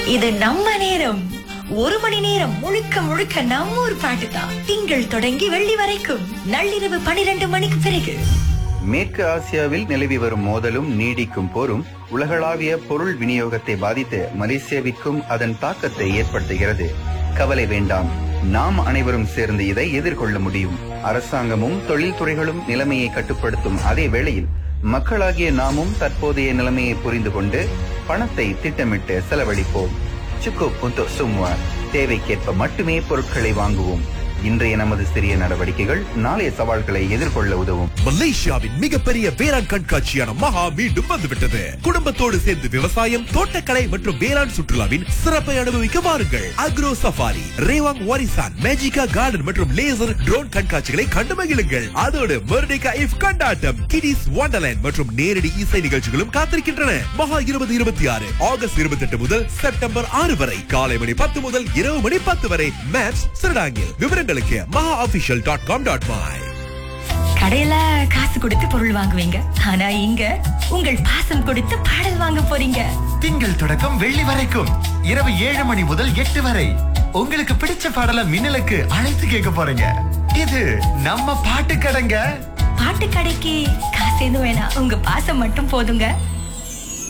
இது நம்ம நேரம் ஒரு மணி நேரம் முழுக்க முழுக்க நம்ம ஊர் பாட்டு தான் திங்கள் தொடங்கி வெள்ளி வரைக்கும் நள்ளிரவு பனிரெண்டு மணிக்கு பிறகு மேற்கு ஆசியாவில் நிலவி வரும் மோதலும் நீடிக்கும் போரும் உலகளாவிய பொருள் விநியோகத்தை பாதித்து மலேசியாவிற்கும் அதன் தாக்கத்தை ஏற்படுத்துகிறது கவலை வேண்டாம் நாம் அனைவரும் சேர்ந்து இதை எதிர்கொள்ள முடியும் அரசாங்கமும் தொழில்துறைகளும் நிலைமையை கட்டுப்படுத்தும் அதே வேளையில் மக்களாகிய நாமும் தற்போதைய நிலைமையை புரிந்து கொண்டு பணத்தை திட்டமிட்டு செலவழிப்போம் சுக்கு புத்து சும்மா தேவைக்கேற்ப மட்டுமே பொருட்களை வாங்குவோம் இன்றைய நமது சிறிய நடவடிக்கைகள் நாளைய சவால்களை எதிர்கொள்ள உதவும் மலேசியாவின் மிகப்பெரிய வேளாண் கண்காட்சியான மகா மீண்டும் வந்துவிட்டது குடும்பத்தோடு சேர்ந்து விவசாயம் தோட்டக்கலை மற்றும் வேளாண் சுற்றுலாவின் சிறப்பை அனுபவிக்க வாருங்கள் agro safari Rewang Warisan Magika garden மற்றும் லேசர் ட்ரோன் கண்காட்சிகளை கண்டு மகிழுங்கள் அதோடு மெர்டிகா இஃப் கொண்டாட்டம் கிடிஸ் வண்டர்லேண்ட் மற்றும் நேரடி இசை நிகழ்ச்சிகளும் காத்திருக்கின்றன மகா இருபது இருபத்தி ஆறு ஆகஸ்ட் இருபத்தி எட்டு முதல் செப்டம்பர் ஆறு வரை காலை மணி பத்து முதல் இரவு மணி பத்து வரை மேப்ஸ் சிறடாங்கில் விவரங்களுக்கு MAHA official dot com dot my கடையில காசு கொடுத்து பொருள் வாங்குவீங்க ஆனா இங்க உங்கள் பாசம் கொடுத்து பாடல் வாங்க போறீங்க திங்கள் தொடக்கம் வெள்ளி வரைக்கும் இரவு ஏழு மணி முதல் எட்டு வரை உங்களுக்கு பிடிச்ச பாடல மின்னலுக்கு அழைத்து கேட்க போறீங்க இது நம்ம பாட்டு கடைங்க பாட்டு கடைக்கு காசு எதுவும் வேணாம் உங்க பாசம் மட்டும் போதுங்க